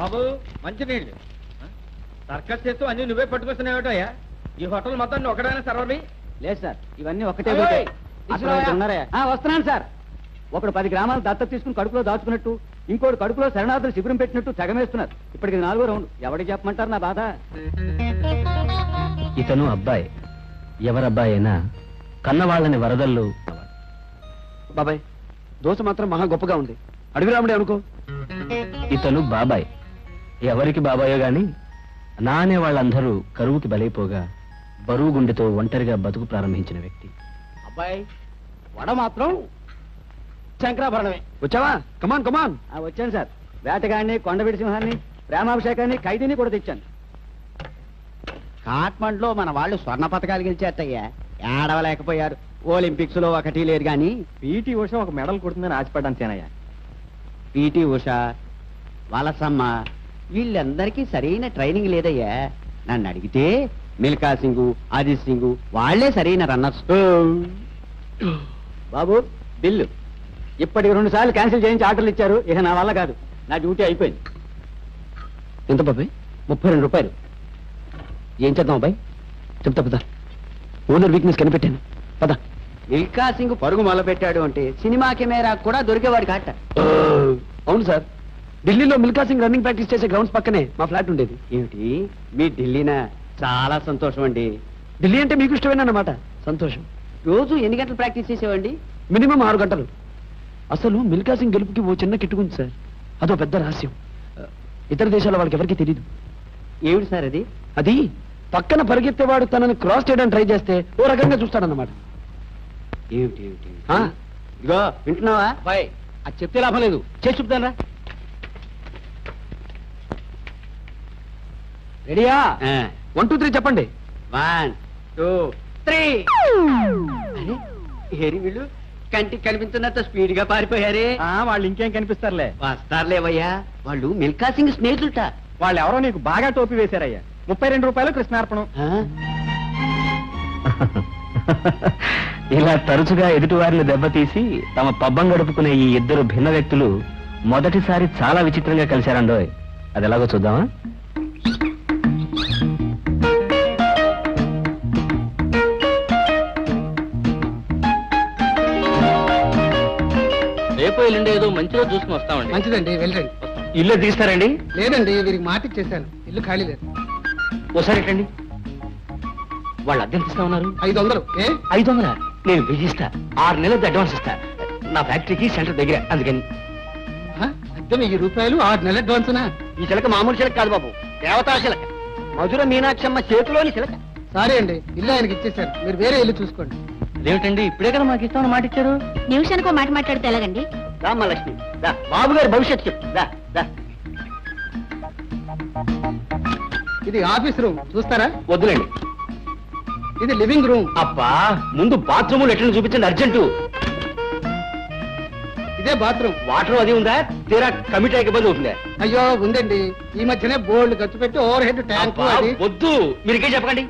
బాబు మంచి నీళ్ళు సర్కస్ చేస్తూ అన్ని నువ్వే పట్టుకొస్తున్నావుటయ్యా ఈ హోటల్ మొత్తం నువ్వు ఒకడైనా సర్వర్వి లేదు సార్ ఇవన్నీ ఒకటే ఓయ్, ఒకటే. తీసుకురావా? అసలు ఇక్కడ ఉన్నారా? ఆ, వస్తున్నాను సార్ ఒకడు పది గ్రామాలు దత్తత తీసుకుని కడుపులో దాచుకున్నట్టు ఇంకోటి కడుపులో శరణార్థులు శిబిరం పెట్టినట్టు తెగమేస్తున్నారు ఇప్పటికి ఇది నాలుగో రౌండ్ ఎవరికి చెప్పమంటారు నా బాధ ఇతను అబ్బాయి ఎవరబ్బాయి అయినా కన్నవాళ్ళని వరదల్లో బాబాయ్ దోశ మాత్రం మహా గొప్పగా ఉంది అడుగురాముడే అనుకో ఇతను బాబాయ్ ఎవరికి బాబాయో గాని నా అనే వాళ్ళందరూ కరువుకి బలైపోగా బరువు గుండెతో ఒంటరిగా బతుకు ప్రారంభించిన వ్యక్తి అబ్బాయి వడ మాత్రం శంకరాభరణమే వచ్చావా కమాన్ కమాన్ ఆ, వచ్చాను సార్ వేటగాడిని కొండవిడి సింహాన్ని ప్రేమాభిషేకాన్ని ఖైదీని కూడా తెచ్చాను కాట్మండ్లో మన వాళ్ళు స్వర్ణ పథకాలు గెలిచేస్తయ్యా ఏడవలేకపోయారు ఒలింపిక్స్ లో ఒకటి లేదు కానీ పీటీ ఉష ఒక మెడల్ కొడుతుందని ఆశపడ్డాను సేనయ్య పిటి ఉష వలసమ్మ వీళ్ళందరికీ సరైన ట్రైనింగ్ లేదయ్యా నన్ను అడిగితే మిల్కా సింగ్ అజిత్ సింగ్ వాళ్లే సరైన రన్నర్స్ బాబు బిల్లు ఇప్పటికి రెండు సార్లు క్యాన్సిల్ చేయించి ఆర్డర్లు ఇచ్చారు ఇక నా వల్ల కాదు నా డ్యూటీ అయిపోయింది ఎంత బాబాయ్ ముప్పై రెండు రూపాయలు ఏం చేద్దాం అబ్బాయి చెప్తా పద ఓనర్ వీక్నెస్ కనిపెట్టాను పద మిల్కా సింగ్ పరుగు మొదలుపెట్టాడు అంటే సినిమా కెమెరా కూడా దొరికేవాడు కాట అవును సార్ ఢిల్లీలో మిల్కా సింగ్ రన్నింగ్ ప్రాక్టీస్ చేసే గ్రౌండ్స్ పక్కనే మా ఫ్లాట్ ఉండేది ఏమిటి మీ ఢిల్లీనా చాలా సంతోషం అండి ఢిల్లీ అంటే మీకు ఇష్టమైన అన్నమాట సంతోషం రోజు ఎన్ని గంటలు ప్రాక్టీస్ చేసేవండి మినిమం ఆరు గంటలు అసలు మిల్కా సింగ్ గెలుపుకి ఓ చిన్న కిట్టుకుంది సార్ అదో పెద్ద రహస్యం ఇతర దేశాల వాళ్ళకి ఎవరికి తెలియదు ఏమిటి సార్ అది అది పక్కన పరిగెత్తేవాడు తనని క్రాస్ చేయడానికి ట్రై చేస్తే ఓ రకంగా చూస్తాడన్నమాట ఏమిటి ఏమిటి ఆ? ఇదిగో వింటున్నావా బాయ్ అది చెప్తే లాభం లేదు చేసి చూపుతానరా రెడీయా వన్ టూ త్రీ చెప్పండి వన్ టూ త్రీ అరే ఏరి వీళ్ళు కంటికి కనిపించినంత స్పీడ్ గా పారిపోయారే వాళ్ళు ఇంకేం కనిపిస్తారులే వస్తారులేవయ్యా వాళ్ళు మిల్కా సింగ్ స్నేహితులట వాళ్ళు ఎవరో నీకు బాగా టోపీ వేశారయ్యా ముప్పై రెండు రూపాయలు కృష్ణార్పణం ఆ? ఇలా తరచుగా ఎదుటివారిని దెబ్బతీసి తమ పబ్బం గడుపుకునే ఈ ఇద్దరు భిన్న వ్యక్తులు మొదటిసారి చాలా విచిత్రంగా కలిశారండోయ్ అది ఎలాగో చూద్దామా రేపు ఎల్లుండి ఏదో మంచిగా చూసుకుని వస్తామండి మంచిదండి వెళ్ళండి ఇల్లు తీస్తారండి లేదండి వీరికి మాట ఇచ్చేసాను ఇల్లు ఖాళీ లేదు ఓసారి ఎట్టండి వాళ్ళు అద్దెంత ఇస్తా ఉన్నారు ఐదు వందలు ఏ ఐదు వందల నేను వెయ్యి ఇస్తా ఆరు నెలలది అడ్వాన్స్ ఇస్తా నా ఫ్యాక్టరీకి సెంటర్ దగ్గర అందుకని ఆ? అద్దె వెయ్యి రూపాయలు ఆరు నెలల అడ్వాన్స్నా ఈ చిలక మామూలు చిలక కాదు బాబు దేవతా చిలక మధుర మీనాక్షమ్మ చేతిలోని చిలక సారీ అండి ఇల్లు ఆయనకి ఇచ్చేసాను మీరు వేరే ఇల్లు చూసుకోండి అదేమిటండి ఇప్పుడే కదా మాకు ఇస్తామని మాట ఇచ్చారు నిమిషానికి ఒక మాట మాట్లాడితే ఎలాగండి రామ్మ లక్ష్మి దా బాబు గారి భవిష్యత్తు చెప్పు దా దా ఇది ఆఫీస్ రూమ్ చూస్తారా వద్దులేండి ఇది లివింగ్ రూమ్ అబ్బా ముందు బాత్రూమ్ ఎట్లా చూపించండి అర్జెంటు ఇదే బాత్రూమ్ వాటర్ అది ఉందా తీరా కమిటీ అయ్యే ఇబ్బంది అవుతుందా అయ్యో ఉందండి ఈ మధ్యనే బోర్డు ఖర్చు పెట్టి ఓవర్ హెడ్ ట్యాంక్ అబ్బా, అది వద్దు మీరు ఇంకేం చెప్పకండి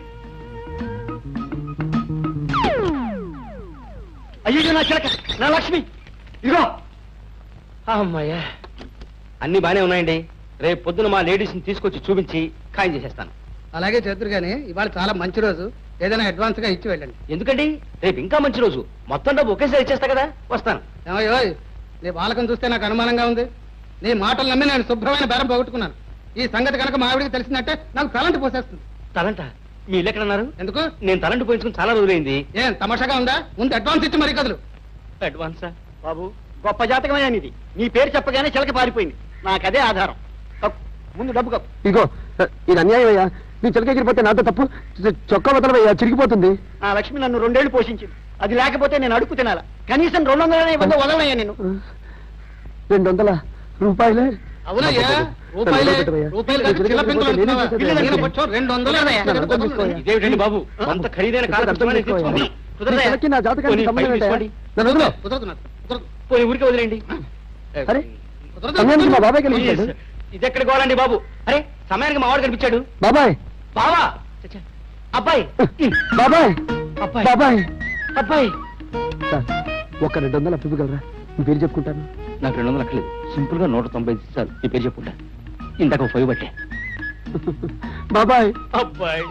అయ్యో నా చిలక నా లక్ష్మి ఇదిగో అమ్మాయ్యా అన్ని బానే ఉన్నాయండి రేపు పొద్దున మా లేడీస్ ని తీసుకొచ్చి చూపించి ఖాయం చేసేస్తాను అలాగే చేద్దరు కానీ ఇవాళ చాలా మంచి రోజు ఏదైనా అడ్వాన్స్ గా ఇచ్చి వెళ్ళండి ఎందుకండి రేపు ఇంకా మంచి రోజు మొత్తం డబ్బు ఒకేసారి ఇచ్చేస్తా కదా వస్తాను ఏమయ్యో నీ బాలకం చూస్తే నాకు అనుమానంగా ఉంది నీ మాటలు నమ్మి నేను శుభ్రమైన బేరం పోగొట్టుకున్నాను ఈ సంగతి కనుక మా ఆవిడికి తెలిసిందంటే నాకు తలంటి పోసేస్తుంది తలంట మీ ఇల్లు ఎక్కడన్నారు ఎందుకు నేను తలంటు పోయించుకుని చాలా రోజులైంది ఏం తమాషాగా ఉందా ముందు అడ్వాన్స్ ఇచ్చి మరీ కదులు అడ్వాన్సా బాబు గొప్ప జాతకమే ఇది నీ పేరు చెప్పగానే చిలక పారిపోయింది నాకదే ఆధారం కప్పు. ముందు డబ్బు కప్పు ఇగో ఇది అన్యాయం అయ్యా నీ చిలక ఎగిరిపోతే నాతో తప్పు చ- చొక్కా వదలవయ్యా చిరిగిపోతుంది ఆ లక్ష్మి నన్ను రెండేళ్లు పోషించింది అది లేకపోతే నేను అడుగు తినాలా కనీసం రెండు వందలనే ఇవ్వదు వదలనయ్యా నేను రెండు వందల రూపాయలే అవునయ్యా రూపాయలే రూపాయలు కాదు, చిల్ల పెంకులు అంటున్నావా? నేను కొంచెం రెండు వందలు ఇదేమిటండి బాబు అంత ఖరీదైన కాలం అర్థం చేసుకోవాలి. నీ చిలకి నా జాతకానికి పోనీ సంబంధం పైకి ఏంటయ్యా? తీసుకోండి. నన్ను వదిలో. కుదరదు నాకు, కుదరదు. పోనీ ఊరికే వదిలేండి అరే కుదరదు. సమయానికి మా బాబాయ్ కలిగించాడు ఇది ఎక్కడ గోలండి బాబు అరే సమయానికి మా వాడు కనిపించాడు బాబాయ్ బావా చచ్చా. అబ్బాయి బాబాయ్ అబ్బాయి బాబాయ్ అబ్బాయి సార్ ఒక్క రెండు వందలు అప్పివ్వగలరా మీ పేరు చెప్పుకుంటాను నాకు రెండు వందలు అక్కర్లేదు సింపుల్ గా నూట తొంభై చాలు ఈ పేరు చెప్పుకుంటా ఇంతకు పొయ్యి పట్టే బాబాయ్ అబ్బాయి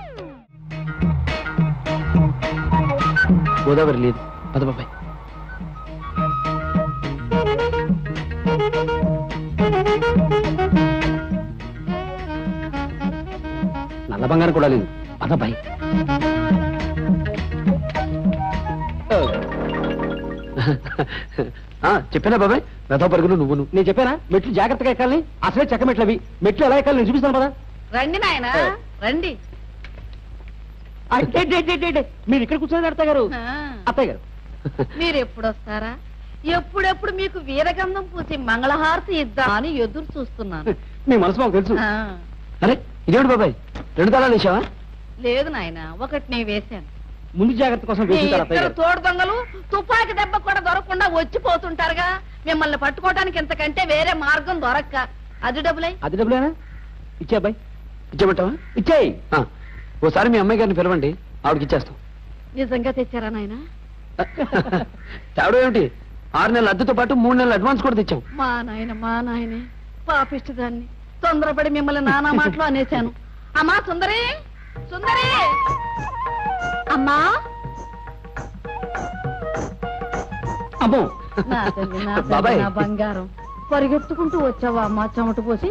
గోదావరి లేదు పద బాబాయ్ నల్ల బంగారం కూడా లేదు పద బాయ్ ఆ, చెప్పానా బాబాయ్ రథ పరుగులు నువ్వును నేను చెప్పానా మెట్లు జాగ్రత్తగా ఎక్కాలి అసలే చెక్క మెట్లు అవి మెట్లు ఎలా ఎక్కాలి నేను చూపిస్తాను పదా రండి నాయన రండి ఆ, డే, డే, డే, డే, డే. మీరు ఇక్కడ కూర్చొని అత్తయ్య గారు ఆ, అత్తయ్య గారు మీరు ఎప్పుడు వస్తారా ఎప్పుడెప్పుడు మీకు వీరగంధం పూసి మంగళహారతి ఇద్దా అని ఎదురు చూస్తున్నాను మీ మనసు మాకు తెలుసు ఆ, అరే ఇదేమిటి బాబాయ్ రెండు తాళాలు వేసావా లేదు నాయన ఒకటి నేను వేశాను ముందు జాగ్రత్త కోసం మీ వేసింటారు అత్తయ్య ఇద్దరు గారు తోడు దొంగలు తుపాకీ దెబ్బ కూడా దొరకకుండా వచ్చిపోతుంటారుగా మిమ్మల్ని పట్టుకోవడానికి ఇంతకంటే వేరే మార్గం దొరక్క అది డబ్బులై అది డబ్బులేనా ఇచ్చే అబ్బాయి ఇచ్చేమంటావా ఇచ్చేయి ఆ, ఓసారి మీ అమ్మాయి గారిని పిలవండి ఆవిడకి ఇచ్చేస్తాం నిజంగా తెచ్చారా నాయన తేవడం ఏమిటి ఆరు నెలల అద్దెతో పాటు మూడు నెలల అడ్వాన్స్ కూడా తెచ్చాం మా నాయన మా నాయనే పాపిష్టిదాన్ని తొందరపడి మిమ్మల్ని నానా మాటలు అనేశాను అమ్మా సుందరి సుందరి అమ్మా అమ్మో నా తల్లి నా తల్లి బాబాయ్ నా బంగారం పరిగెత్తుకుంటూ వచ్చావా అమ్మా చెమట పోసి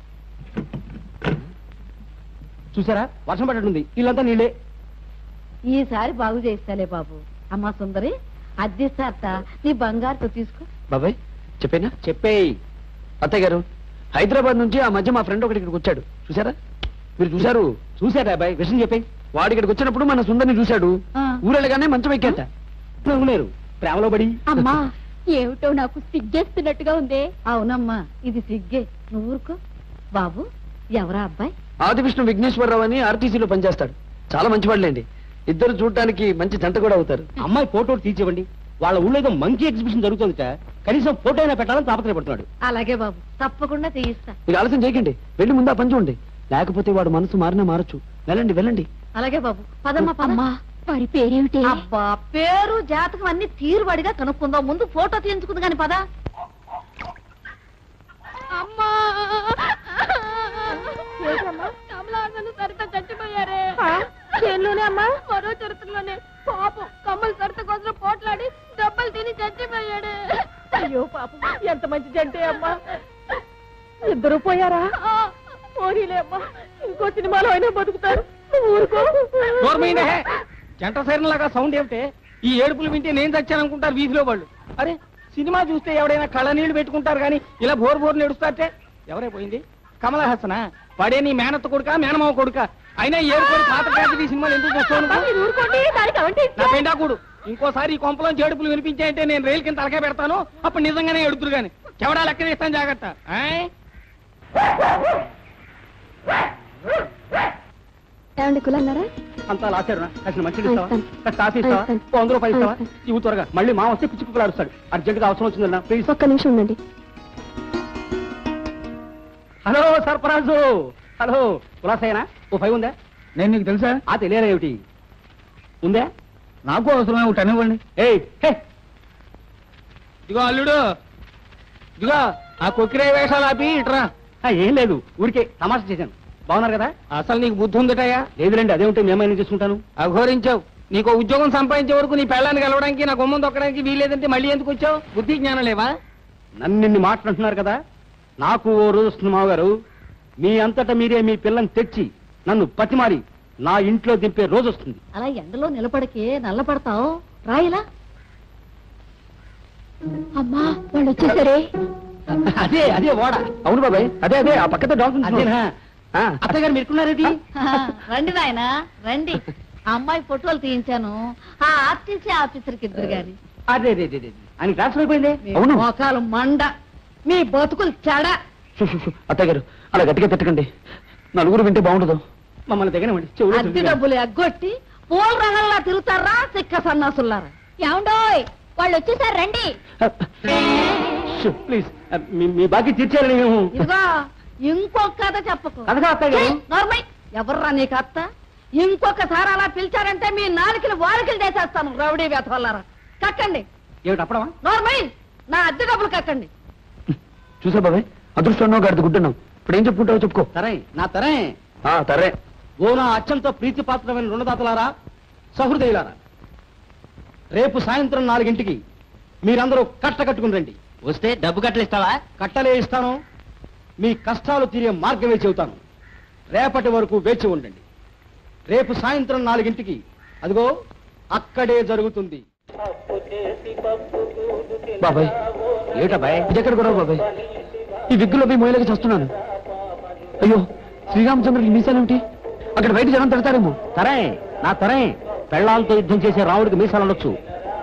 చూసారా వర్షం పడ్డట్టుంది ఇల్లంతా నీళ్ళే ఈసారి బాగు చేస్తాలే బాబు అమ్మా సుందరి అద్దెస్తారట నీ బంగారుతో తీసుకో బాబాయ్ చెప్పేనా చెప్పేయి అత్తయ్య గారు హైదరాబాద్ నుంచి ఆ మధ్య మా ఫ్రెండ్ ఒకటి ఇక్కడికి వచ్చాడు చూసారా మీరు చూసారు చూసారా అబ్బాయి విషయం చెప్పేయి వాడు ఇక్కడికి వచ్చినప్పుడు మన సుందరిని చూశాడు ఆ. ఊరెళ్ళగానే మంచం ఎక్కేట నవ్వులేరు ప్రేమలో పడి అమ్మా ఏమిటో నాకు సిగ్గేస్తున్నట్టుగా ఉందే అవునమ్మా ఇది సిగ్గే నువ్వు ఊరుకో బాబు ఎవరా అబ్బాయి ఆది విష్ణు విఘ్నేశ్వరరావు అని ఆర్టీసీలో పనిచేస్తాడు చాలా మంచివాళ్ళండి ఇద్దరు చూడటానికి మంచి జంట కూడా అవుతారు అమ్మాయి ఫోటో తీర్చివ్వండి వాళ్ళ ఊళ్ళో ఏదో మంకీ ఎగ్జిబిషన్ జరుగుతుందిట కనీసం ఫోటో అయినా పెట్టాలని తాపత్రయపడుతున్నాడు అలాగే బాబు తప్పకుండా తీయిస్తా మీరు ఆలస్యం చేయకండి వెళ్ళి ముందు ఆ పని చూడండి లేకపోతే వాడు మనసు మారినా మారచ్చు వెళ్ళండి వెళ్ళండి అలాగే బాబు పదమ్మా పద అమ్మా వారి పేరేమిటి అబ్బా పేరు జాతకం అన్ని తీరుబడిగా కనుక్కుందాం ముందు ఫోటో తీయించుకుంది కాని పద అమ్మా కమలాసను సరిత చచ్చిపోయారే చేనులోనే అమ్మా మరో చరిత్రలోనే పాపం కమ్మలు సరిత కోసం పోట్లాడి దెబ్బలు తిని చచ్చిపోయాడు అయ్యో పాపం ఎంత మంచి జంటే అమ్మా ఇద్దరు పోయారా పోనీలే అమ్మా ఇంకో సినిమాలో అయినా బతుకుతారు నువ్వు ఊరుకో నోర్మైనే జంట సైరన్లాగా సౌండ్ ఏమిటే ఈ ఏడుపులు వింటే నేను చచ్చాననుకుంటారు వీధిలో వాళ్ళు అరే సినిమా చూస్తే ఎవడైనా కళ్ళ నీళ్లు పెట్టుకుంటారు కానీ ఇలా బోర్ బోర్లు ఏడుస్తారటే ఎవరే పోయింది కమల హాసనా వాడే నీ మేనత్త కొడుక మేనమావ కొడుక అయినా ఈ ఏడుపులు పాత ట్రాజడీ సినిమాలు ఎందుకు చూస్తాను మీరు ఊరుకోండి దానికి అవంటే నా పెండాకుడు ఇంకోసారి ఈ కొంపలో ఏడుపులు వినిపించాయంటే నేను రైలు కింద తలకాయ పెడతాను అప్పుడు నిజంగానే ఎడుతురు గాని చెవడా లెక్కన ఇస్తాను జాగ్రత్త ఆయ్? ఏమండి కులన్నారా అంతా లాచారు కాసిన మంచిది ఆ, ఇస్తావా ఇస్తాను. కాస్త కాఫీ ఇస్తావా ఆ, ఇస్తాను. ఓ వంద రూపాయలు ఇస్తావా ఆ, ఇస్తాను. ఇవ్వు త్వరగా మళ్ళీ మా వస్తే పిచ్చి కుక్కలు అరుస్తాడు అర్జెంట్ గా అవసరం వచ్చిందన్నా ప్లీజ్ ఒక్క నిమిషం ఉండండి హలో సర్పరాజు హలో కులాసైనా ఓ ఫైవ్ ఉందా నేను నీకు తెలుసా ఆ తెలియరా ఏమిటి ఉందా నాకు అవసరమే ఒకటి అనివ్వండి ఏయ్ హే ఇదిగో అల్లుడు ఇదిగో ఆ కొక్కిరే వేషాలు ఆపి ఇట్రా ఏం లేదు ఊరికే తమాషా చేశాను బాగున్నారు కదా అసలు నీకు బుద్ధి ఉందటయ్యా లేదులేండి అదేమిటి మేమైనా చేసుకుంటాను అఘోరించావు నీకు ఉద్యోగం సంపాదించే వరకు నీ పెళ్ళాన్ని కలవడానికి నా గుమ్మం దొక్కడానికి వీలేదంటే మళ్ళీ ఎందుకు వచ్చావు బుద్ధి జ్ఞానం లేవా నన్ను నిన్ను మాట్లాడుతున్నారు కదా నాకు ఓ రోజు వస్తుంది మావగారు మీ అంతటా మీరే మీ పిల్లని తెచ్చి నన్ను పతిమారి నా ఇంట్లో దింపే రోజు వస్తుంది అలా ఎండలో నిలబడికే నల్లపడతావు రాయిలా అమ్మా వాళ్ళు వచ్చేసరే అదే అదే ఓడ అవును బాబాయ్ అదే అదే ఆ పక్కతో డాల్ఫిన్ అత్తయ్య గారు మీరుకున్నారేంటి రండి నాయన రండి ఆ అమ్మాయి ఫోటోలు తీయించాను ఆ ఆర్టీసీ ఆఫీసర్కి ఇద్దరు గాని అదే అదే అదే ఆయన ట్రాన్స్ఫర్ అయిపోయింది మీ అవును మోకాలు మండ మీ బతుకులు చెడ అత్తయ్య గారు అలా గట్టిగా తిట్టకండి నలుగురు వింటే బాగుండదు మమ్మల్ని దగ్గర చెవులో అద్దె చెవులు. డబ్బులు ఎగ్గొట్టి పూల రంగంలా తిరుగుతారా సిక్క సన్నాసులారా ఏమండోయ్ వాళ్ళు వచ్చేసారు రండి షూ, ప్లీజ్ మీ- మీ బాకీ తీర్చారని మేము ఇదిగో ఇంకొక కథ చెప్పకు కథగా అత్తయ్య గారు? నార్మల్ ఎవర్రా నీకు అత్త ఇంకొకసారి అలా పిలిచారంటే మీ నాలుకలు వారికలు చేసేస్తాను రౌడీ వేతవల్లారా కక్కండి ఏమిటి అప్పడమా నార్మల్ నా అద్దె డబ్బులు కక్కండి చూసా బాబాయ్ అదృష్టం గాడిద గుడ్డున్నాం ఇప్పుడు ఏం చెప్పుకుంటావో చెప్పుకో తరే నా తరే ఆ, సరే ఓ నా అత్యంత ప్రీతిపాత్రమైన రుణదాతలారా సహృదయులారా రేపు సాయంత్రం నాలుగింటికి మీరందరూ కట్ట కట్టుకుని రండి వస్తే డబ్బు కట్టలు ఇస్తావా కట్టలే ఇస్తాను మీ కష్టాలు తీరే మార్గమే చెబుతాను రేపటి వరకు వేచి ఉండండి రేపు సాయంత్రం నాలుగింటికి అదిగో అక్కడే జరుగుతుంది బాబాయ్ ఏటబాయ్ ఇదెక్కడ కూడా బాబాయ్ ఈ విగ్గులో పోయి మొయలకి చేస్తున్నాను అయ్యో శ్రీరామచంద్రుడికి మీసాలేమిటి అక్కడ బయట జనం తిడతారేమో తరే నా తరే పెళ్ళాలతో యుద్ధం చేసే రాముడికి మీసాలు ఉండొచ్చు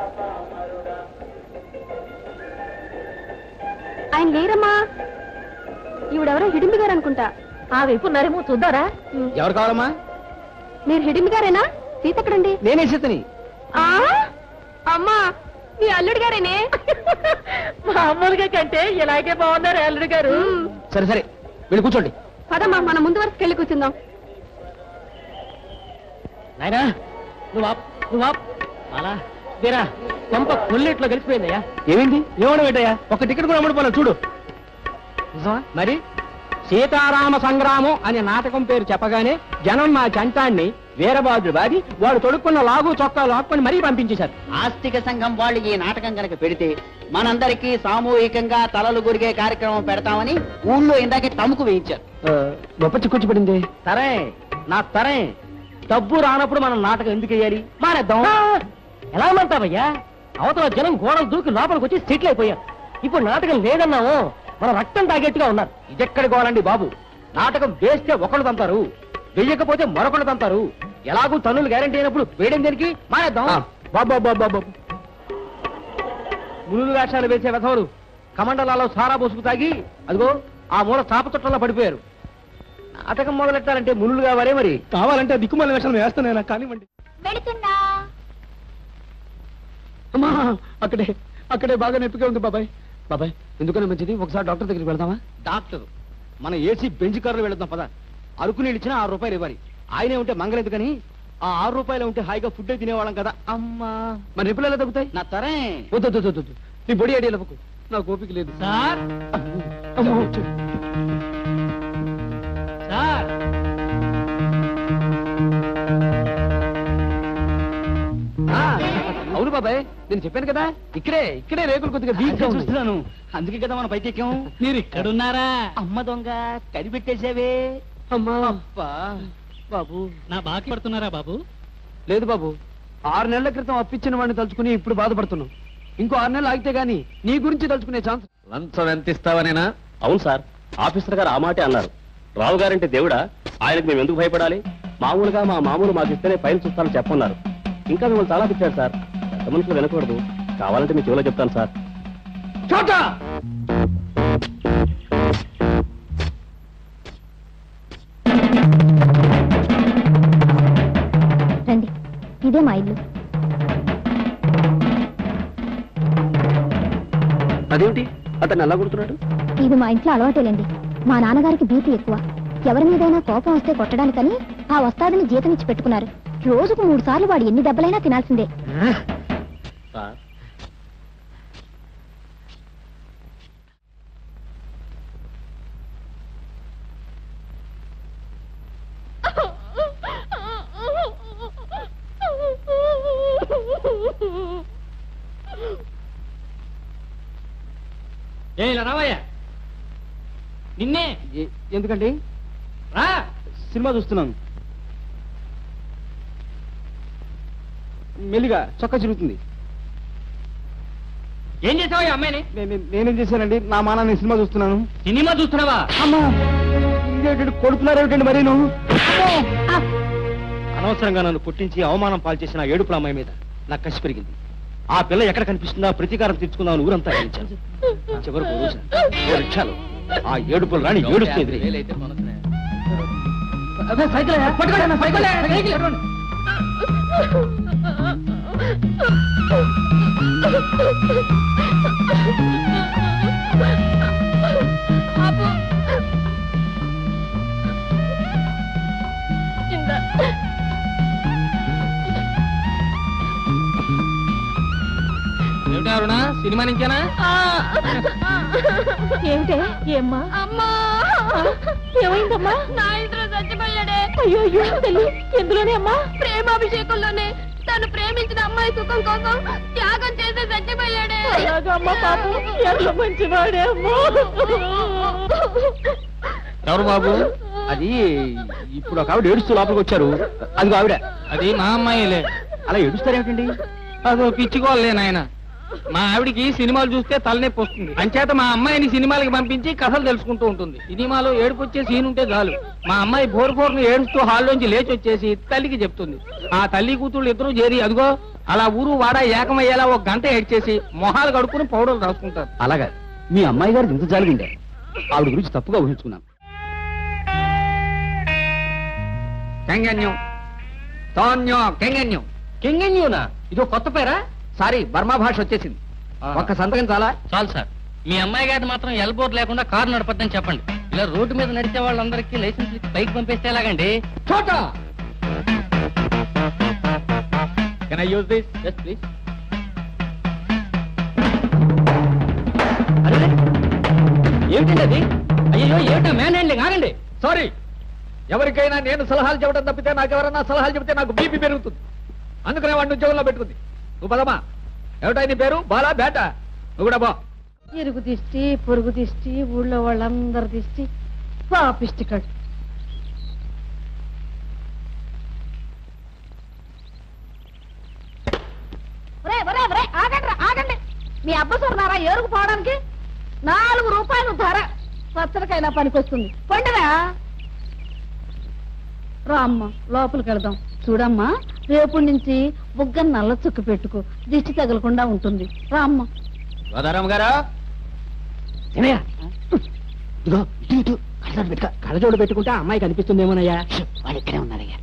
ఆయన లేరమ్మా ఈవిడెవరో హిడింబి గారు అనుకుంటా ఆ వైపు ఉన్నారేమో చూద్దారా ఎవరు కావాలమ్మా మీరు హిడింబి గారేనా సీత ఎక్కడండి నేనే సీతని ఆ అమ్మా మీ అల్లుడి గారేనే మామూలుగా కంటే ఇలాగే బాగున్నారు అల్లుడు గారు సరే సరే వెళ్ళి కూర్చోండి పదమ్మా మన ముందు వరకు వెళ్ళి కూర్చుందాం నాయనా నువ్వు ఆప్ నువ్వు ఆప్ అలా తీరా కొంప కొల్లేట్లో కలిసిపోయిందయ్యా ఏమైంది ఏమడం ఏంటయ్యా ఒక టికెట్ కూడా అమ్ముడుపోలేదు చూడు మరి సీతారామ సంగ్రామం అనే నాటకం పేరు చెప్పగానే జనం మా చంటాన్ని వీరబాదుడు బాది వాడు తొడుక్కున్న లాగు చొక్కా లాక్కొని మరీ పంపించేశారు ఆస్తిక సంఘం వాళ్ళు ఈ నాటకం కనుక పెడితే మనందరికీ సామూహికంగా తలలు గురిగే కార్యక్రమం పెడతామని ఊళ్ళో ఇందాకే తముకు వేయించారు గొప్ప చిక్కొచ్చి పడింది తరే నా తరే డబ్బు రానప్పుడు మనం నాటకం ఎందుకు వేయాలి మానేద్దాం ఎలా మంటావయ్యా అవతల జనం గోడలు దూకి లోపలికి వచ్చి సెటిల్ అయిపోయారు ఇప్పుడు నాటకం లేదన్నాము మన రక్తం తాగేట్టుగా ఉన్నారు ఇదెక్కడి గోడండి బాబు నాటకం వేస్తే ఒకళ్ళు తంతారు వెయ్యకపోతే మరొకళ్ళు తంతారు ఎలాగూ తన్నులు గ్యారంటీ అయినప్పుడు వేయడం దేనికి మానేద్దాం బాబా బాబా బాబా మునులు వేషాలు వేసే వెధవలు కమండలాలో సారా బొసుకు తాగి అదిగో ఆ మూల చాప చుట్టంలో పడిపోయారు నాటకం మొదలెట్టాలంటే మునులు కావాలే మరి కావాలంటే దిక్కుమాల వేషాలు వేస్తానైనా కానివ్వండి వెళుతున్నా అమ్మా అక్కడే అక్కడే బాగా నొప్పిగా ఉంది బాబాయ్ బాబాయ్ ఎందుకన్నా మంచిది ఒకసారి డాక్టర్ దగ్గరికి వెళ్దామా డాక్టర్ మన ఏసీ బెంచ్ కారులో వెళదాం పద అరకు నీళ్ళు ఇచ్చినా ఆరు రూపాయలు ఇవ్వాలి ఆయనే ఉంటే మంగలేదు కానీ ఆ ఆరు రూపాయలు ఉంటే హాయిగా ఫుడ్ తినేవాళ్ళం కదా అమ్మా మరి నొప్పులు ఎలా తగ్గుతాయి నా తరే వద్దు వద్దు వద్దు, వద్దు నీ బొడి ఐడియా ఇవ్వకు నాకు ఓపిక లేదు సార్ అమ్మో. సార్ ఆ, అవును బాబాయ్ నేను చెప్పాను కదా ఇక్కడే ఇక్కడే రేకులు కొద్దిగా వీక్ గా ఉంది. చూస్తున్నాను అందుకే కదా మన పైకి ఎక్కాం మీరు ఇక్కడున్నారా అమ్మ దొంగ కనిపెట్టేసేవే అమ్మా అబ్బా బాబు నా బాకీ పడుతున్నారా బాబు లేదు బాబు ఆరు నెలల క్రితం అప్పించిన వాడిని తలుచుకుని ఇప్పుడు బాధపడుతున్నాం ఇంకో ఆరు నెలలు ఆగితే గానీ నీ గురించి తలుచుకునే ఛాన్స్ లంచం ఎంత ఇస్తావనేనా అవును సార్ ఆఫీసర్ గారు ఆ మాటే అన్నారు రావు గారంటే దేవుడా ఆయనకు మేము ఎందుకు భయపడాలి మామూలుగా మా మామూలు మాకు ఇస్తేనే ఫైల్ చూస్తానని చెప్పన్నారు ఇంకా మిమ్మల్ని చాలా తిట్టారు సార్ పెద్ద మనుషులు వినకూడదు కావాలంటే మీ చెవిలో చెప్తాను సార్ చోటా రండి ఇదే మా ఇల్లు అదేమిటి అతను ఎలా కొడుతున్నాడు ఇది మా ఇంట్లో అలవాటేలేండి మా నాన్నగారికి బీపీ ఎక్కువ ఎవరి మీదైనా కోపం వస్తే కొట్టడానికని ఆ వస్తాదని జీతం ఇచ్చి పెట్టుకున్నారు రోజుకు మూడు సార్లు వాడు ఎన్ని దెబ్బలైనా తినాల్సిందే సార్ ఏ ఇలా రావయ్య నిన్నే ఎ- ఎందుకండి రా సినిమా చూస్తున్నాను మెల్లిగా చొక్క చిరుగుతుంది ఏం చేసావా అమ్మాయిని నే- నే- నేనేం చేశానండి నా మానాన్ని సినిమా చూస్తున్నాను సినిమా చూస్తున్నావా అమ్మా ఇదేంటండి కొడుతున్నారేమిటండి మరి నువ్వు అనవసరంగా నన్ను పుట్టించి అవమానం పాల్చేసిన ఆ ఏడుపుల అమ్మాయి మీద నాకు కసి పెరిగింది ఆ పిల్ల ఎక్కడ కనిపిస్తుందా ప్రతీకారం తీర్చుకుందామని ఊరంతా గెలిచాను చివరకు ఓ రోజున ఓ రిక్షాలో ఆ ఏడుపులు రాని ఏడుస్తుంది ఏమిటి అరుణ సినిమా నుంచేనా ఏమిటే ఏమ్మా అమ్మా ఏమైందమ్మా నా ఇంట్లో చచ్చిపోయాడే అయ్యో అయ్యో తల్లి ఎందులోనే అమ్మా ప్రేమాభిషేకంలోనే తను ప్రేమించిన అమ్మాయి సుఖం కోసం త్యాగం చేసి చచ్చిపోయాడే అలాగా అమ్మ పాపం ఎంత మంచివాడే అమ్మా ఎవరు బాబు అది ఇప్పుడు ఒక ఆవిడ ఏడుస్తూ లోపలికి వచ్చారు అది ఆవిడ అది మా అమ్మాయిలే అలా ఏడుస్తారేమిటండి అదో పిచ్చుకోలే నాయన మా ఆవిడికి సినిమాలు చూస్తే తలనొప్పి వస్తుంది అంచేత మా అమ్మాయిని సినిమాలకి పంపించి కథలు తెలుసుకుంటూ ఉంటుంది సినిమాలో ఏడుకొచ్చే సీన్ ఉంటే చాలు మా అమ్మాయి బోర్ బోర్ను ఏడుస్తూ హాల్లోంచి లేచి వచ్చేసి తల్లికి చెప్తుంది ఆ తల్లి కూతుళ్ళు ఇద్దరు చేరి అదిగో అలా ఊరు వాడ ఏకమయ్యేలా ఒక గంట ఏడ్చేసి మొహాలు కడుక్కుని పౌడర్లు రాసుకుంటారు అలాగా మీ అమ్మాయి గారు ఇంత జాలిగుండే ఆవిడ గురించి తప్పుగా ఊహించుకున్నాను కెంగన్యం తాన్యం కెంగన్యం కెంగన్యూనా ఇదో కొత్త పేరా సారీ బర్మా భాష వచ్చేసింది ఒక్క సంతకం చాలా చాలు సార్ మీ అమ్మాయి గారిని మాత్రం ఎల్బోర్డ్ లేకుండా కారు నడపద్దని చెప్పండి ఇలా రోడ్డు మీద నడిచే వాళ్ళందరికీ లైసెన్స్ ఇచ్చి బైక్ పంపిస్తే ఎలాగండి చోటా can I use this S please ఏమిటండి అది అయ్యో ఏమిటా మ్యాన్ హ్యాండ్లింగ్ ఆగండి సారీ ఎవరికైనా నేను సలహాలు చెప్పడం తప్పితే నాకు ఎవరన్నా సలహాలు చెబితే నాకు బీపీ పెరుగుతుంది అందుకనే వాడిని ఉద్యోగంలో పెట్టుకుంది నువ్వు పదమా ఏమిటా నీ పేరు బాలా బేట నువ్వు కూడా బా ఇరుగు దిష్టి పొరుగు దిష్టి ఊళ్ళో వాళ్ళందరి దిష్టి పాపిష్టి కడు ఒరే ఒరే ఒరే ఆగండి ఆగండి మీ అబ్బ చూడన్నారా ఏరుకు పోవడానికి నాలుగు రూపాయలు ధర పచ్చడికైనా పనికొస్తుంది పండురా రామ్మ లోపలికి వెళదాం చూడమ్మా రేపు నుంచి బుగ్గ నల్ల చుక్క పెట్టుకో దిష్టి తగలకుండా ఉంటుంది రామ్మ గోదారామ గారు తినయ్య ఇదిగో ఇటు ఇటు కళ్ళజోడు పెట్టుకో కళ్ళజోడు పెట్టుకుంటే ఆ అమ్మాయి కనిపిస్తుందేమోనయ్యా వాడు ఇక్కడే ఉన్నారయ్యా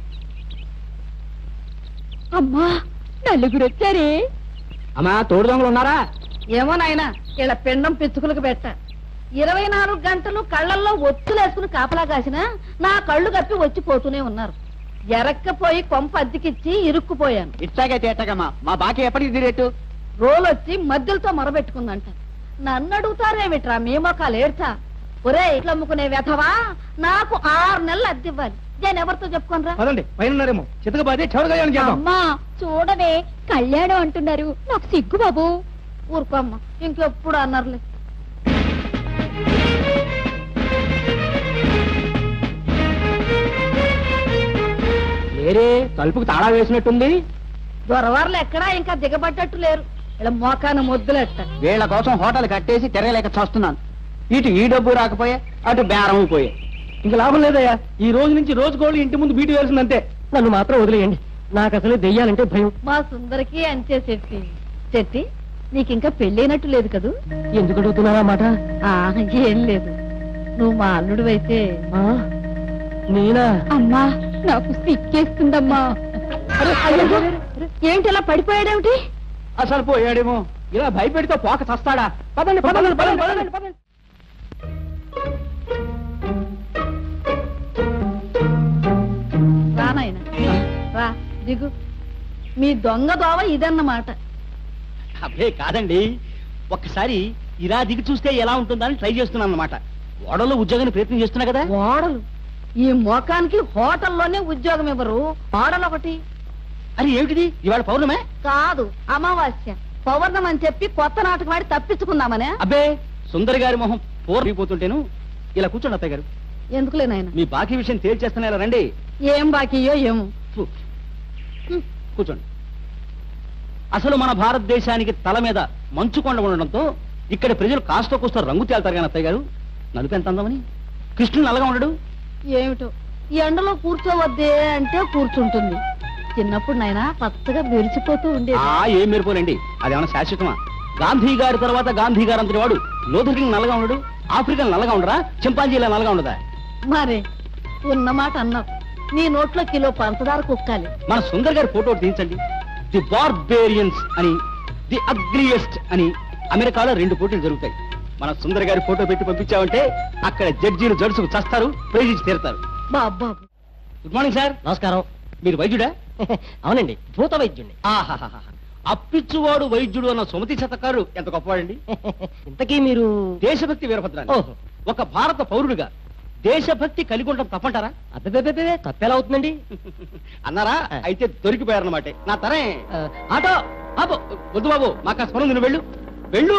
అమ్మా నలుగురు వచ్చారే అమ్మా తోడు దొంగలు ఉన్నారా ఏమో నాయనా ఇలా పిండం పిచ్చుకులకు పెట్ట ఇరవై నాలుగు గంటలు కళ్ళల్లో ఒత్తులేసుకుని కాపలా కాసిన నా కళ్ళు కప్పి వచ్చి పోతూనే ఉన్నారు ఎరక్కపోయి కొంప అద్దెకిచ్చి ఇరుక్కుపోయాను ఇట్లాగే తేటగమ్మా మా బాకీ ఎప్పటికి తీరేట్టు రోలొచ్చి మధ్యలతో మొరబెట్టుకుందంట నన్ను అడుగుతారేమిట్రా మీ మొక్కలు ఏడ్చా ఒరే ఇట్లా అమ్ముకునే వ్యథవా నాకు ఆరు నెలలు అద్దెవ్వాలి నేను ఎవరితో చెప్పుకోనరా పదండి పైన ఉన్నారేమో చితకబాది చౌడ కళ్యాణం చేద్దాం అమ్మా చూడవే కళ్యాణం అంటున్నారు నాకు సిగ్గు బాబు ఊరుకో అమ్మ ఇంకెప్పుడు అన్నారులే వేరే తలుపుకు తాళా వేసినట్టుంది దొరవారులు ఎక్కడా ఇంకా దిగబడ్డట్టు లేరు ఇలా మోకాన మొద్దులెట్ట వీళ్ళ కోసం హోటల్ కట్టేసి తిరగలేక చూస్తున్నాను ఇటు ఈ డబ్బు రాకపోయే అటు బేరం పోయే ఇంకా లాభం లేదయ్యా ఈ రోజు నుంచి రోజు కోళ్ళు ఇంటి ముందు బీటు వేసిందంతే నన్ను మాత్రం వదిలేయండి నాకు అసలు దెయ్యాలంటే భయం మా సుందరికి అంతే శెట్టి శెట్టి నీకు ఇంకా పెళ్ళైనట్టు లేదు కదూ ఎందుకు అడుగుతున్నావా మాట ఆ, ఏం లేదు నువ్వు మా అల్లుడు అయితే నేనా అమ్మా నాకు సిక్కేస్తుందమ్మా ఏంటి ఇలా పడిపోయాడేమిటి అసలు పోయాడేమో ఇలా భయపెడితే పోక చస్తాడా పదండి పదండి పదండి పదండి పదండి రా నాయన రా దిగు మీ దొంగ దోవ ఇదన్నమాట అబ్బే కాదండి ఒక్కసారి ఇలా దిగి చూస్తే ఎలా ఉంటుందని ట్రై చేస్తున్నాను అనమాట ఓడలో ఉద్యోగాన్ని ప్రయత్నం చేస్తున్నా కదా ఓడలు ఈ మోకానికి హోటల్లోనే ఉద్యోగం ఇవ్వరు ఓడలు ఒకటి అది ఏమిటిది ఇవాళ పౌర్ణమే కాదు అమావాస్య పౌర్ణం అని చెప్పి కొత్త నాటకం ఆడి తప్పించుకుందామనే అబ్బే సుందరి గారి మొహం పోరిపోతుంటేను ఇలా కూర్చోండి అత్తయ్య గారు ఎందుకులే నాయన మీ బాకీ విషయం తేల్చేస్తున్నా ఇలా రండి ఏం బాకీయో ఏమో ఫు. హ్మ్, కూర్చోండి అసలు మన భారతదేశానికి తల మీద మంచు కొండ ఉండడంతో ఇక్కడ ప్రజలు కాస్త కూస్త రంగు తేల్తారు కానీ అత్తయ్య గారు నలుపు ఎంత అందమని కృష్ణుడు నల్లగా ఉండడు ఏమిటో ఈ ఎండలో కూర్చోవద్దే అంటే కూర్చుంటుంది చిన్నప్పుడు నాయన పచ్చగా మెరిచిపోతూ ఉండేది ఆ ఏం మెరిపోలేండి అదేమన్నా శాశ్వతమా గాంధీ గారి తర్వాత గాంధీ గారు అంతటి వాడు లోథర్కింగ్ నల్లగా ఉండడు ఆఫ్రికన్ నల్లగా ఉండరా చింపాంజీలా నల్లగా ఉండదా మరే ఉన్నమాట అన్నావు నీ నోట్లో కిలో పంచదార కుక్కాలి మన సుందర్ గారి ఫోటో తీయించండి ది బార్బేరియన్స్ అని ది అగ్లియెస్ట్ అని అమెరికాలో రెండు పోటీలు జరుగుతాయి మన సుందర్ గారి ఫోటో పెట్టి పంపించామంటే అక్కడ జడ్జీలు జడుసుకు చస్తారు ప్రైజ్ ఇచ్చి తీరుతారు బాబా గుడ్ మార్నింగ్ సార్ నమస్కారం మీరు వైద్యుడా అవునండి భూత వైద్యుణ్ణి ఆహాహాహా. అప్పిచ్చువాడు వైద్యుడు అన్న సుమతి శతకారు ఎంత గొప్పవాడండి ఇంతకీ మీరు దేశభక్తి వీరభద్రాన్ని ఓహో. ఒక భారత పౌరుడిగా దేశభక్తి కలిగి ఉండటం తప్పంటారా అబ్బే తప్పేలా అవుతుందండి అన్నారా ఆ. అయితే దొరికిపోయారన్నమాట నా తరే ఆ, ఆటో ఆపో వద్దు బాబు మాకు ఆ స్మరణ నువ్వు వెళ్ళు వెళ్ళు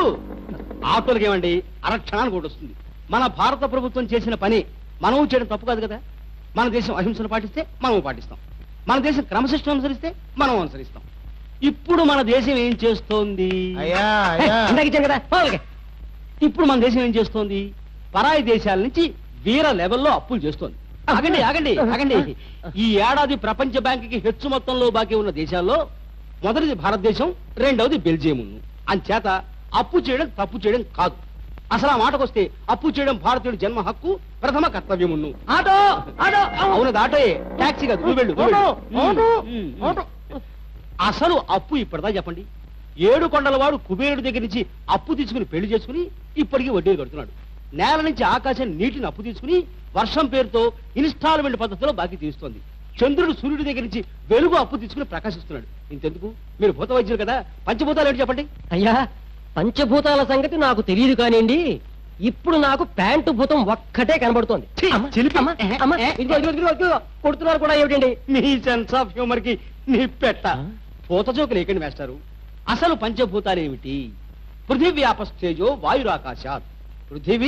ఆటోలకి ఏమండి అరక్షణానికి ఒకటి వస్తుంది మన భారత ప్రభుత్వం చేసిన పని మనం చేయడం తప్పు కాదు కదా మన దేశం అహింసను పాటిస్తే మనం పాటిస్తాం మన దేశం క్రమశిక్షణ అనుసరిస్తే మనం అనుసరిస్తాం ఇప్పుడు మన దేశం ఏం చేస్తోంది అయ్యా, అయ్యా. ఇందాక ఇచ్చాం కదా పోవాలిగా. ఇప్పుడు మన దేశం ఏం చేస్తోంది పరాయి దేశాల నుంచి వీర లెవెల్లో అప్పులు చేస్తోంది ఆగండి ఆగండి ఆగండి ఈ ఏడాది ప్రపంచ బ్యాంకుకి హెచ్చు మొత్తంలో బాకీ ఉన్న దేశాల్లో మొదటిది భారతదేశం రెండవది బెల్జియం అంచేత అప్పు చేయడం తప్పు చేయడం కాదు అసలు ఆ మాటకొస్తే అప్పు చేయడం భారతీయుడి జన్మ హక్కు ప్రథమ కర్తవ్యమును ఆటో ఆటో అవునది ఆటోయే టాక్సీ కాదు నువ్వు వెళ్ళు, నువ్వు వెళ్ళు. Auto, um, um, um. అసలు అప్పు ఇప్పటిదా చెప్పండి ఏడు కొండల వాడు కుబేరుడి దగ్గర నుంచి అప్పు తీసుకుని పెళ్లి చేసుకుని ఇప్పటికీ వడ్డీలు కడుతున్నాడు నేల నుంచి ఆకాశం నీటిని అప్పు తీసుకుని వర్షం పేరుతో ఇన్స్టాల్మెంట్ పద్ధతిలో బాకీ తీస్తోంది చంద్రుడు సూర్యుడి దగ్గర నుంచి వెలుగు అప్పు తీసుకుని ప్రకాశిస్తున్నాడు ఇంతెందుకు మీరు భూత వైద్యులు కదా పంచభూతాలు ఏంటి చెప్పండి అయ్యా పంచభూతాల సంగతి నాకు తెలియదు కానివ్వండి ఇప్పుడు నాకు ప్యాంటు భూతం ఒక్కటే కనబడుతోంది ఛీ, అమ్మ, చిలిపి. అమ్మ, అమ్మ, ఇదిగో, ఇదిగో, ఇదిగో, ఇదిగో, కొడుతున్నారు కూడా ఏమిటండి మీ సెన్స్ ఆఫ్ హ్యూమర్ కి నీ పెట్ట పూత జోకులు ఏకండి వేస్తారు అసలు పంచభూతాలు ఏమిటి పృథివీ ఆపస్తేజో వాయురాకాశాత్ పృథివీ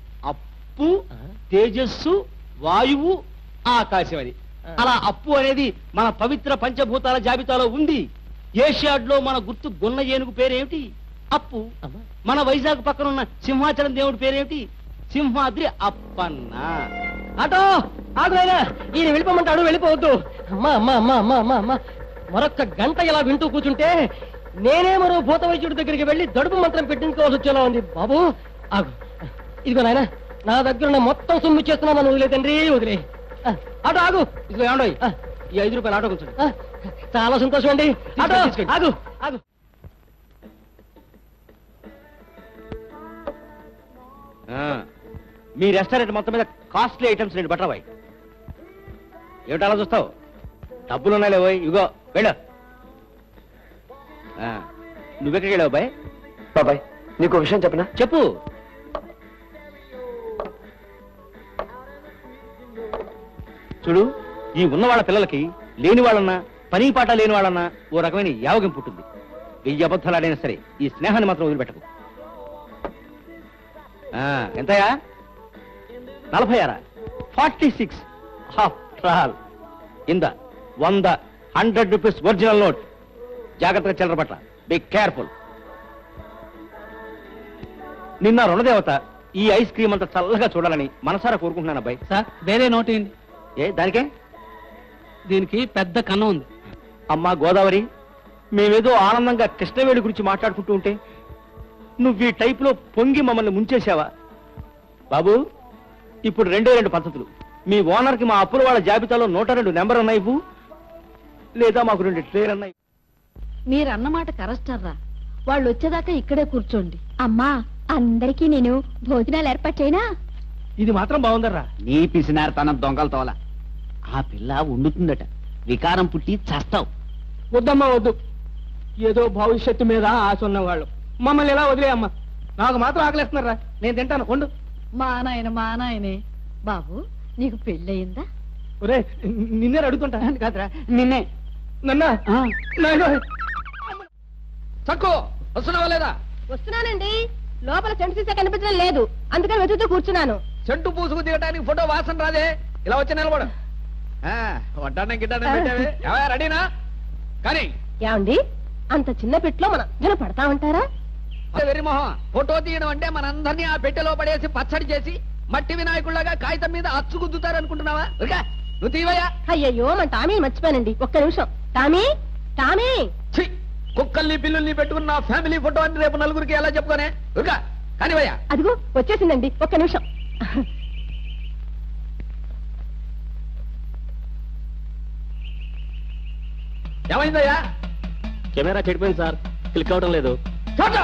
అప్పు తేజస్సు వాయువు ఆకాశం అని అలా అప్పు అనేది మన పవిత్ర పంచభూతాల జాబితాలో ఉంది ఏషియాడ్ లో మన గుర్తు గున్న ఏనుగు పేరేమిటి అప్పు అమ్మ. మన వైజాగ్ పక్కన ఉన్న సింహాచలం దేవుడి పేరేమిటి సింహాద్రి అప్పన్న ఆటో ఆగు నాయనా ఈయన వెళ్ళిపోమంటాడు వెళ్ళిపోవద్దు అమ్మా అమ్మా అమ్మా అమ్మా అమ్మా అమ్మా మరొక్క గంట ఇలా వింటూ కూర్చుంటే నేనే మరో భూత వైద్యుడి దగ్గరికి వెళ్ళి దడుపు మంత్రం పెట్టించుకోవాల్సి వచ్చేలా ఉంది బాబు ఆగు ఇదిగో నాయనా నా దగ్గర ఉన్న మొత్తం సొమ్ము చేస్తున్నా నన్ను వదిలే తండ్రి వదిలే ఆ, ఆటో ఆగు ఇదిగో ఏమండోయ్ ఆ, ఈ ఐదు రూపాయలు ఆటో కొంచెం ఆ, చాలా సంతోషం అండి ఆటో తీసుకోండి. ఆగు ఆగు మీ రెస్టారెంట్ మొత్తం మీద కాస్ట్లీ ఐటమ్స్ రెండు బట్టరవాయి ఏమిటి అలా చూస్తావు డబ్బులు ఉన్నాయి పోయి ఇగో వెళ్ళు ఆ, నువ్వెక్కడికి వెళ్ళావు బాయ్ బాబాయ్ నీకు విషయం చెప్పనా చెప్పు చూడు ఈ ఉన్న వాళ్ళ పిల్లలకి లేని వాళ్ళన్నా పని పాట లేని వాళ్ళన్నా ఓ రకమైన యావగం పుట్టింది వెయ్యి అబద్ధాలు ఆడైనా సరే ఈ స్నేహాన్ని మాత్రం వదిలిపెట్టకు ఆ, ఎంతయా నలభై ఆరా ఫార్టీ సిక్స్ ఆల్ ఇంద వంద హండ్రెడ్ రూపీస్ ఒరిజినల్ నోట్ జాగ్రత్తగా చిల్లర పట్ల బి కేర్ఫుల్ నిన్న రుణదేవత ఈ ఐస్ క్రీమ్ అంత చల్లగా చూడాలని మనసారా కోరుకుంటున్నాను అబ్బాయి సార్ వేరే నోట్ ఏంటి ఏ దానికే దీనికి పెద్ద కన్నం ఉంది అమ్మా గోదావరి మేమేదో ఆనందంగా కృష్ణవేణి గురించి మాట్లాడుకుంటూ ఉంటే నువ్వు ఈ టైపులో పొంగి మమ్మల్ని ముంచేశావా బాబు ఇప్పుడు రెండే రెండు పద్ధతులు మీ ఓనర్కి మా అప్పుల వాళ్ళ జాబితాలో నూట రెండు నెంబర్ ఉన్నాయి ఇవ్వు. లేదా మాకు రెండు ట్రేర్ ఉన్నాయి మీరన్నమాట కరెస్టర్రా వాళ్ళు వచ్చేదాకా ఇక్కడే కూర్చోండి అమ్మా అందరికీ నేను భోజనాలు ఏర్పాటు చేయనా ఇది మాత్రం బాగుందర్రా నీ పిసినారు తన దొంగల తోల ఆ పిల్ల వండుతుందట వికారం పుట్టి చస్తావు వద్దమ్మా వద్దు ఏదో భవిష్యత్తు మీద ఆశ ఉన్నవాళ్ళు మమ్మల్ని ఎలా వదిలేయమ్మా నాకు మాత్రం ఆకలిస్తున్నారా నేను తింటాను వండు మా నాయన మా నాయనే బాబు నీకు పెళ్ళయిందా ఒరే నిన్నే అడుగుతుంటా కాదురా నిన్నే నన్నా ఆ. నాయనో తక్కువ వస్తున్నావా లేదా వస్తున్నానండి లోపల చెంటు సీసా కనిపించడం లేదు అందుకని వెతుకుతూ కూర్చున్నాను చెంటు పూసుకు దిగడానికి ఫోటో వాసన రాదే ఇలా వచ్చి నిలబడు వడ్డానం గిడ్డానం పెట్టావే ఏవయ్యా, రెడీనా కానీ ఏమండి అంత చిన్న పెట్టులో మన అందరం పడతామంటారా వెర్రి మొహం ఫోటో తీయడం అంటే మనందరినీ ఆ పెట్టెలో పడేసి పచ్చడి చేసి మట్టి వినాయకుళ్ళగా కాగితం మీద అచ్చు గుద్దుతారు అనుకుంటున్నావా ఉరికా, నువ్వు తీవయ్యా అయ్యయ్యో మన టామీ మర్చిపోయానండి ఒక్క నిమిషం టామీ టామీ ఛీ, కుక్కల్ని పిల్లుల్ని పెట్టుకున్న నా ఫ్యామిలీ ఫోటో అని రేపు నలుగురికి ఎలా చెప్పుకోనే ఉరికా కానివయ్యా అదిగో వచ్చేసిందండి ఒక్క నిమిషం ఏమైందయ్యా కెమెరా చెడిపోయింది సార్ క్లిక్ అవడం లేదు చోటా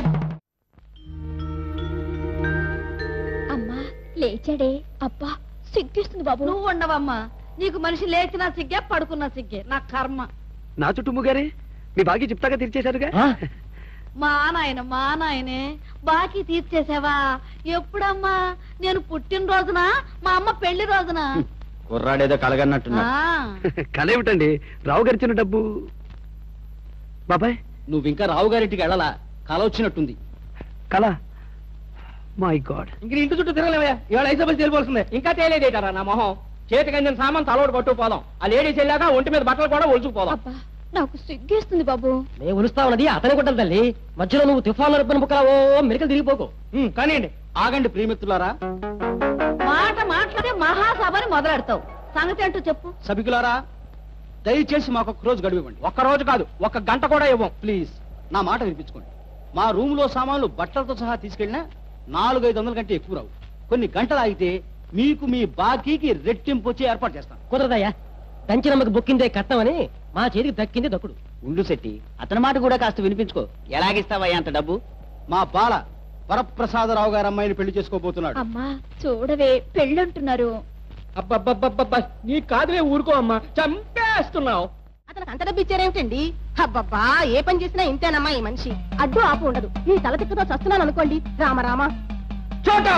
అమ్మా లేచాడే అబ్బా సిగ్గిస్తుంది బాబు నువ్వు ఉండవమ్మా నీకు మనిషి లేచినా సిగ్గే పడుకున్నా సిగ్గే నా కర్మ నా చుట్టూ ముగారే మీ బాగా చెప్తాగా తీర్చేశారుగా మా నాయన మా నాయనే బాకీ తీర్చేసావా ఎప్పుడమ్మా నేను పుట్టినరోజున మా అమ్మ పెళ్లి రోజున కుర్రాడేదో కలగన్నట్టున్నాడు ఆ, కలేమిటండి రావు గారిచ్చిన డబ్బు బాబాయ్ నువ్వు ఇంకా రావు గారింటికి వెళ్ళాలా కల వచ్చినట్టుంది కళ మై గాడ్ ఇంక నీ ఇంటి చుట్టూ తిరగలేవయ్యా ఇవాళ ఐసా బస్ తెలిపోతుంది ఇంకా తేలేదేటారా నా మొహం చేతికి అందిన సామాన్ తలోడు పట్టుకుపోదాం ఆ లేడీస్ వెళ్ళాక ఒంటి మీద బట్టలు కూడా ఒలుచుకుపోదాం అబ్బా నాకు సిగ్గేస్తుంది బాబు నేను ఉలుస్తా ఉన్నది అతని గుడ్డలు తల్లి మధ్యలో నువ్వు తుఫాను రిబ్బన్ బుక్కలా ఓ మెరికలు తిరిగిపోకు కానివ్వండి ఆగండి ప్రియమిత్రులారా మాట మాట్లాడే మహాసభని మొదలెడతావు సంగతి అంటూ చెప్పు సభికులారా దయచేసి మాకు ఒక రోజు గడువివ్వండి ఒక్క రోజు కాదు ఒక్క గంట కూడా ఇవ్వం ప్లీజ్ నా మాట వినిపించుకోండి మా రూమ్ లో సామాన్లు బట్టలతో సహా తీసుకెళ్ళినా నాలుగు ఐదు వందల కంటే ఎక్కువ రావు కొన్ని గంటలు ఆగితే మీకు మీ బాకీకి రెట్టింపు వచ్చి ఏర్పాటు చేస్తాను కుదరదయ్యా దంచినమ్మకి బొక్కిందే కట్టమని మా చేతికి దక్కింది దక్కుడు ఉండు శెట్టి అతని మాట కూడా కాస్త వినిపించుకో ఎలాగిస్తావయ్యా అంత డబ్బు మా బాల వరప్రసాదరావు గారు అమ్మాయిని పెళ్లి చేసుకోబోతున్నాడు అమ్మా చూడవే పెళ్ళంటున్నారు అబ్బబ్బబ్బబ్బబ్బా నీ కాదులే ఊరుకో అమ్మా చంపేస్తున్నావు అతనికి అంత డబ్బు ఇచ్చారేమిటండి అబ్బబ్బా ఏ పని చేసినా ఇంతేనమ్మా ఈ మనిషి అడ్డు ఆపు ఉండదు నీ తల తిక్కతో చస్తున్నాను అనుకోండి రామ రామ చోటా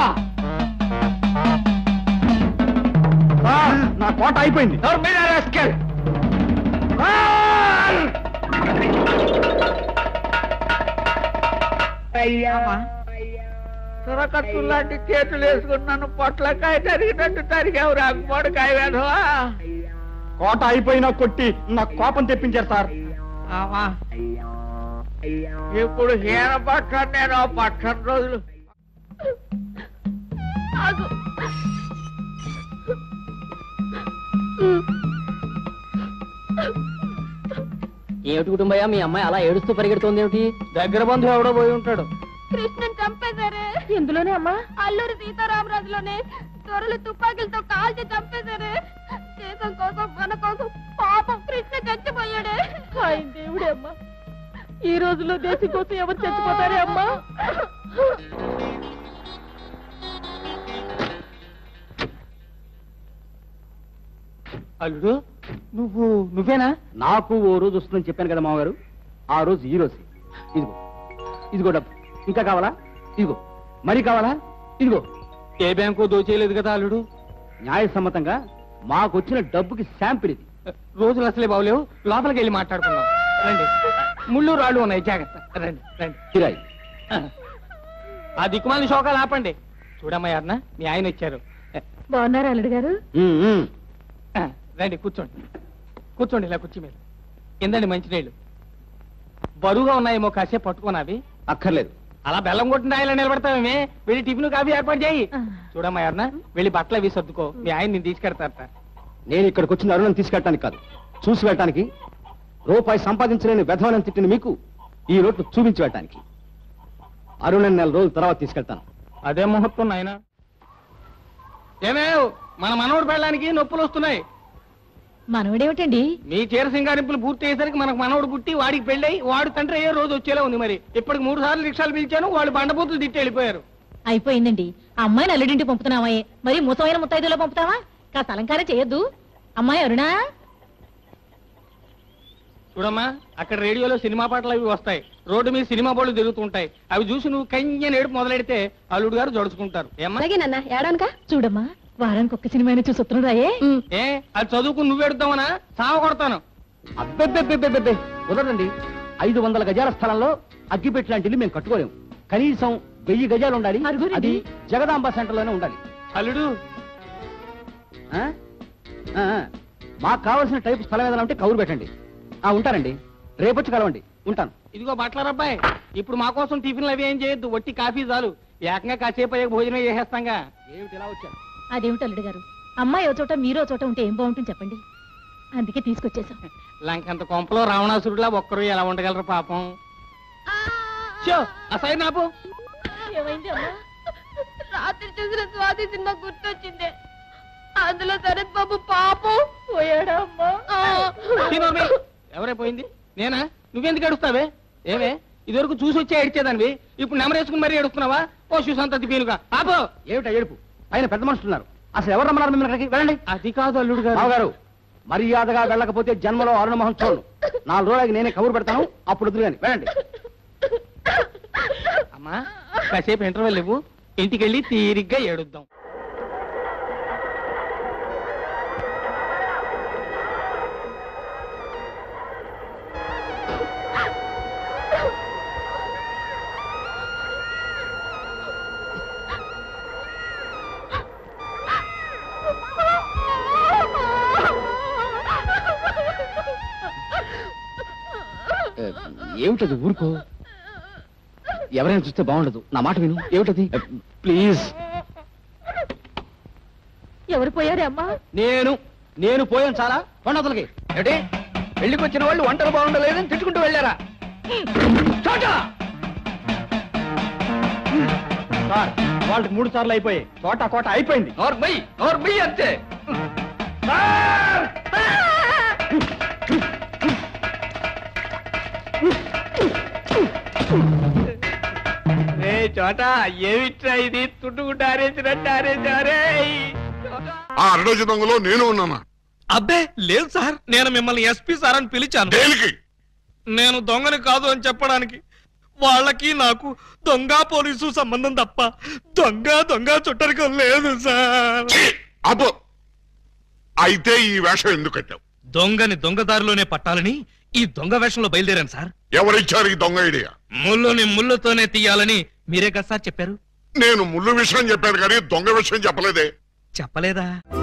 నా కోట అయిపోయింది సొరకత్తు లాంటి చేతులు వేసుకున్నాను పొట్లకాయ తరిగినట్టు తరిగావు రాకపోడుకాయ వేధవా కోట అయిపోయినా కొట్టి నా కోపం తెప్పించారు సార్ ఆమా ఇప్పుడు హీన పట్టాను నేను ఆ పట్టణ రోజులు ఏమిటి కుటుంబయ్య మీ అమ్మాయి అలా ఏడుస్తూ పరిగెడుతోంది ఏమిటి దగ్గర బంధువు ఎవడో పోయి ఉంటాడు కృష్ణన్ చంపేశారే ఎందులోనే అమ్మా అల్లూరి సీతారామరాజులోనే దొరలు తుపాకీలతో కాల్చి చంపేశారే దేశం కోసం మన కోసం పాపం కృష్ణ చచ్చిపోయాడే ఆయన దేవుడే అమ్మా ఈ రోజుల్లో దేశం కోసం ఎవరు చచ్చిపోతారే అమ్మా అల్లుడు నువ్వు నువ్వేనా నాకు ఓ రోజు వస్తుందని చెప్పాను కదా మామగారు ఆ రోజు ఈ రోజు ఇదిగో ఇదిగో డబ్బు ఇంకా కావాలా ఇదిగో మరి కావాలా ఇదిగో ఏ బ్యాంకు దోచేయలేదు కదా అల్లుడు న్యాయసమ్మతంగా మాకు వచ్చిన డబ్బుకి శాంపిల్ ఇది రోజులు అసలే బాగలేవు లోపలికి వెళ్ళి మాట్లాడుకుందాం రండి ముళ్ళు రాళ్ళు ఉన్నాయి జాగ్రత్త రండి రండి కిరాయి ఆ దిక్కుమాలి శోకాలు ఆపండి చూడమ్మా యారన మీ ఆయన వచ్చారు బాగున్నారా అల్లుడు గారు ఉమ్, ఉమ్. ఆ, రండి కూర్చోండి కూర్చోండి ఇలా కుర్చీ మీద ఎందండి మంచినీళ్ళు బరువుగా ఉన్నాయేమో కాసేపు పట్టుకోనావి అక్కర్లేదు అలా బెల్లం కొట్టిన ఆయన నిలబడతామే వెళ్ళి టిఫిన్ కాఫీ ఏర్పాటు చేయి చూడమ్మా యారన వెళ్ళి బట్టలు అవి సర్దుకో మీ ఆయన నేను తీసుకెడతారట నేను ఇక్కడికి వచ్చిన అరుణం తీసుకెళ్ళటానికి కాదు చూసి వెళ్ళటానికి రూపాయి సంపాదించలేని వెధవనం తిట్టిన మీకు ఈ రోడ్లు చూపించి వెళ్ళటానికి అరుణన్ నెల రోజుల తర్వాత తీసుకెళ్తాను అదే ముహూర్తం నాయన ఏమేవ్ మన మనవడు పెళ్ళడానికి నొప్పులు వస్తున్నాయి మనవడేమిటండి మీ చీర సింగారింపులు పూర్తి అయ్యేసరికి మనకు మనవడు పుట్టి వాడికి పెళ్ళై వాడు తండ్రి ఏ రోజు వచ్చేలా ఉంది మరి ఇప్పటికి మూడు సార్లు రిక్షాలు పిలిచాను వాళ్ళు బండబూతులు తిట్టి వెళ్ళిపోయారు అయిపోయిందండి ఆ అమ్మాయిని అల్లుడింటి పంపుతున్నావాయే మరి ముసమైన ముత్తైదులో పంపుతావా కాస్త అలంకారం చేయొద్దు అమ్మాయి అరుణా చూడమ్మా అక్కడ రేడియోలో సినిమా పాటలు అవి వస్తాయి రోడ్డు మీద సినిమా బోర్డు తిరుగుతుంటాయి అవి చూసి నువ్వు కన్య నేడు మొదలెడితే అల్లుడు గారు జడుచుకుంటారు ఏమ్మా అలాగేనన్నా ఏడానుక చూడమ్మా వారానికి ఒక్క సినిమా చూసి వస్తున్నారాయే ఏ అది చదువుకుని నువ్వు ఎడుతావనా సావ కొడతాను అబ్బెబ్బెబ్బెబ్బెబ్బె కుదరదండి ఐదు వందల గజాల స్థలంలో అగ్గిపెట్టి లాంటి ఇల్లు మేము కట్టుకోలేము కనీసం వెయ్యి గజాలు ఉండాలి అరుగురండి. అది జగదాంబ సెంటర్ లోనే ఉండాలి అల్లుడు ఆ? ఆ, ఆ. మాకు కావాల్సిన టైపు స్థలం ఏదైనా ఉంటే కౌరు పెట్టండి ఆ ఉంటానండి రేపొచ్చి కలవండి ఉంటాను ఇదిగో బట్లర్ అబ్బాయి ఇప్పుడు మా కోసం టిఫిన్లు అవి ఏం చేయొద్దు వట్టి కాఫీ చాలు ఏకంగా కాసేపు అయ్యాక భోజనం చేసేస్తాంగా ఏమిటి ఇలా వచ్చాను అదేమిటి అల్లుడు గారు అమ్మాయి ఓ చోట మీరో చోట ఉంటే ఏం బాగుంటుంది చెప్పండి అందుకే తీసుకొచ్చేసాం లంకంత కొంపలో రావణాసురులా ఒక్కరు ఎలా ఉండగలరు పాపం షో అసలు నాపు ఏమైంది అమ్మా రాత్రి చూసిన స్వాతి సినిమా గుర్తొచ్చింది అందులో శరత్ బాబు పాపం పోయాడా అమ్మా తినోర్మి. ఎవరే పోయింది నేనా నువ్వెందుకు ఏడుస్తావే ఏమే ఇదివరకు చూసి వచ్చే ఏడ్చేదానివి ఇప్పుడు నెమరేసుకుని మరీ ఏడుస్తున్నావా ఓ సుశాంత పీనుగా ఆపో ఏమిటా ఏడుపు ఆయన పెద్ద మనుషులు ఉన్నారు అసలు ఎవరు రమ్మన్నారు మిమ్మల్ని అక్కడికి వెళ్ళండి అది కాదు అల్లుడు గారు రావు గారు మర్యాదగా వెళ్ళకపోతే జన్మలో అరుణమోహన్ చూడను నాలుగు రోజులకి నేనే కబురు పెడతాను అప్పుడు వద్దు కానీ వెళ్ళండి అమ్మా కాసేపు ఇంటర్వెల్ ఇవ్వు ఇంటికి వెళ్ళి తీరిగ్గా ఏడుద్దాం ఏమిటది ఊరుకో ఎవరైనా చూస్తే బాగుండదు నా మాట విను ఏమిటది ప్లీజ్ ఎవరు పోయారే అమ్మా నేను నేను పోయాను చాలా కొండతలకి ఏమిటి పెళ్లికి వచ్చిన వాళ్ళు వంటలు బాగుండలేదని తిట్టుకుంటూ వెళ్ళారా చోటా సార్ వాళ్ళకి మూడు సార్లు అయిపోయాయి కోట కోట అయిపోయింది నోర్మై నోర్మై అంతే రే చోట ఏమిట్రా ఇది తుట్టుకుంటూ ఆరేసినట్టు ఆరేసారే ఆ అరడజ దొంగలో నేను ఉన్నానా అబ్బే లేదు సార్ నేను మిమ్మల్ని ఎస్పీ సార్ అని పిలిచాను దేనికి నేను దొంగని కాదు అని చెప్పడానికి వాళ్ళకి నాకు దొంగ పోలీసు సంబంధం తప్ప దొంగ దొంగ చుట్టరికం లేదు సార్ ఛీ! అబ్బో అయితే ఈ వేషం ఎందుకు కట్టావు దొంగని దొంగదారిలోనే పట్టాలని ఈ దొంగ వేషంలో బయలుదేరాను సార్ ఎవరిచ్చారు ఈ దొంగ ఐడియా ముళ్ళుని ముళ్ళుతోనే తీయాలని మీరే కదా సార్ చెప్పారు నేను ముళ్ళు విషయం చెప్పాను కానీ దొంగ విషయం చెప్పలేదే చెప్పలేదా